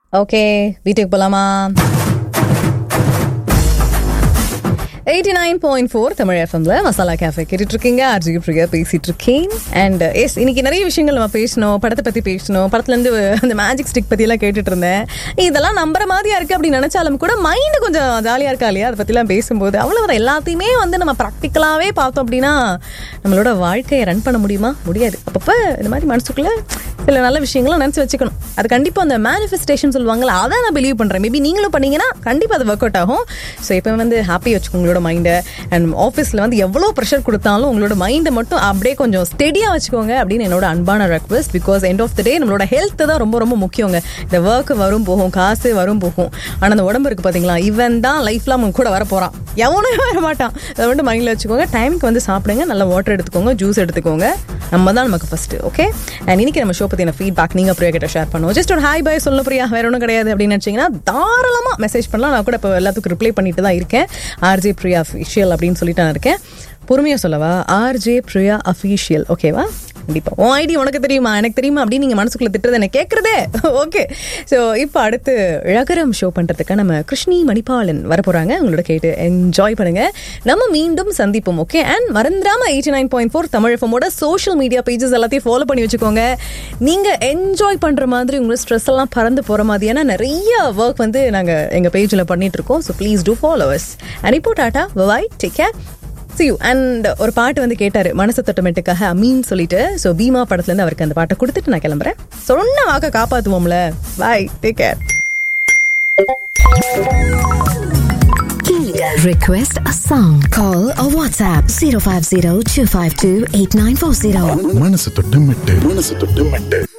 Okay வீட்டுக்கு போலாமா eighty nine point four Tamil எஃப்எம்ல மசாலா கேஃபே கேட்டுட்டு இருக்கீங்க அர்ஜி பிரியா பேசிட்டு இருக்கேன் அண்ட் எஸ் இன்னைக்கு நிறைய விஷயங்கள் நம்ம பேசணும் படத்தை பத்தி பேசணும் படத்துல இருந்து அந்த மேஜிக் ஸ்டிக் பத்தி எல்லாம் கேட்டுட்டு இருந்தேன் இதெல்லாம் நம்புற மாதிரியா இருக்கு அப்படின்னு நினைச்சாலும் கூட மைண்ட் கொஞ்சம் ஜாலியா இருக்கா இல்லையா அதை பத்திலாம் பேசும்போது அவ்வளவு வர எல்லாத்தையுமே வந்து நம்ம ப்ராக்டிக்கலாவே பார்த்தோம் அப்படின்னா நம்மளோட வாழ்க்கையை ரன் பண்ண முடியுமா முடியாது அப்பப்ப இந்த மாதிரி மனசுக்குள்ள சில நல்ல விஷயங்களும் நினச்சி வச்சுக்கணும் அது கண்டிப்பாக அந்த மேனிஃபெஸ்டேஷன் சொல்லுவாங்கல்ல அதை நான் பிலீவ் பண்ணுறேன் மேபி நீங்களும் பண்ணீங்கன்னா கண்டிப்பாக அது ஒர்க் அவுட் ஆகும் ஸோ இப்போ வந்து ஹாப்பி வச்சுக்கோங்க உங்களோட மைண்டை அண்ட் ஆஃபீஸில் வந்து எவ்வளோ ப்ரெஷர் கொடுத்தாலும் உங்களோட மைண்டை மட்டும் அப்படியே கொஞ்சம் ஸ்டெடியாக வச்சுக்கோங்க அப்படின்னு என்னோட அன்பான request because end of the day நம்மளோட ஹெல்த் தான் ரொம்ப ரொம்ப முக்கியங்க இந்த ஒர்க் வரும் போகும் காசு வரும் போகும் ஆனால் அந்த உடம்பு இருக்கு பார்த்தீங்களா இவன் தான் லைஃப்ல அவங்க கூட வர போகிறான் எவனும் வர மாட்டான் அதை மட்டும் மைண்டில் வச்சுக்கோங்க டைமுக்கு வந்து சாப்பிடுங்க நல்லா வாட்டர் எடுத்துக்கோங்க ஜூஸ் எடுத்துக்கோங்க நம்ம தான் நமக்கு ஃபர்ஸ்ட் ஓகே அண்ட் இன்னைக்கு நம்ம ஷோ பற்றின ஃபீட்பேக் நீங்கள் பிரியா கிட்ட ஷேர் பண்ணுவோம் ஜஸ்ட் ஒரு ஹாய் பாய் சொல்ல பிரியா வேற ஒன்றும் கிடையாது அப்படின்னு நினச்சிங்கன்னா தாராளமாக மெசேஜ் பண்ணலாம் நான் கூட இப்போ எல்லாத்துக்கும் ரிப்ளை பண்ணிட்டு தான் இருக்கேன் ஆர்ஜே பிரியா அஃபிஷியல் அப்படின்னு சொல்லிட்டு நான் இருக்கேன் பொறுமையாக சொல்லவா ஆர்ஜே பிரியா அஃபீஷியல் ஓகேவா கண்டிப்பா உன் ஐடி உனக்கு தெரியுமா எனக்கு தெரியுமா அப்படின்னு நீங்க மனசுக்குள்ள திட்டுறது எனக்கு கேட்கறதே ஓகே ஸோ இப்போ அடுத்து ழகரம் ஷோ பண்றதுக்கு நம்ம கிருஷ்ணி மணிபாலன் வர போறாங்க உங்களோட கேட்டு என்ஜாய் பண்ணுங்க நம்ம மீண்டும் சந்திப்போம் ஓகே அண்ட் மறந்துடாம eighty nine point four Tamil எஃப்எமோட சோஷியல் மீடியா பேஜஸ் எல்லாத்தையும் ஃபாலோ பண்ணி வச்சுக்கோங்க நீங்க என்ஜாய் பண்ற மாதிரி உங்களோட ஸ்ட்ரெஸ் எல்லாம் பறந்து போற மாதிரியான நிறைய ஒர்க் வந்து நாங்க எங்க பேஜ்ல பண்ணிட்டு இருக்கோம் so please do followers and இப்போ tata bye take care see you and ஒரு பாட்டு வந்து கேட்டாரு மனசு தொட்டமெட்டுக்காக அமீன் சொல்லிட்டு ஸோ பீமா படத்துல இருந்து அவருக்கு அந்த பாட்டை கொடுத்துட்டு நான் கிளம்புறேன் சொன்ன வாக்க காப்பாத்துவோம்ல bye take care Request a song. Call or WhatsApp 050 252 8940. மனசு தொட்டு மெட்டு மனசு தொட்டு மெட்டு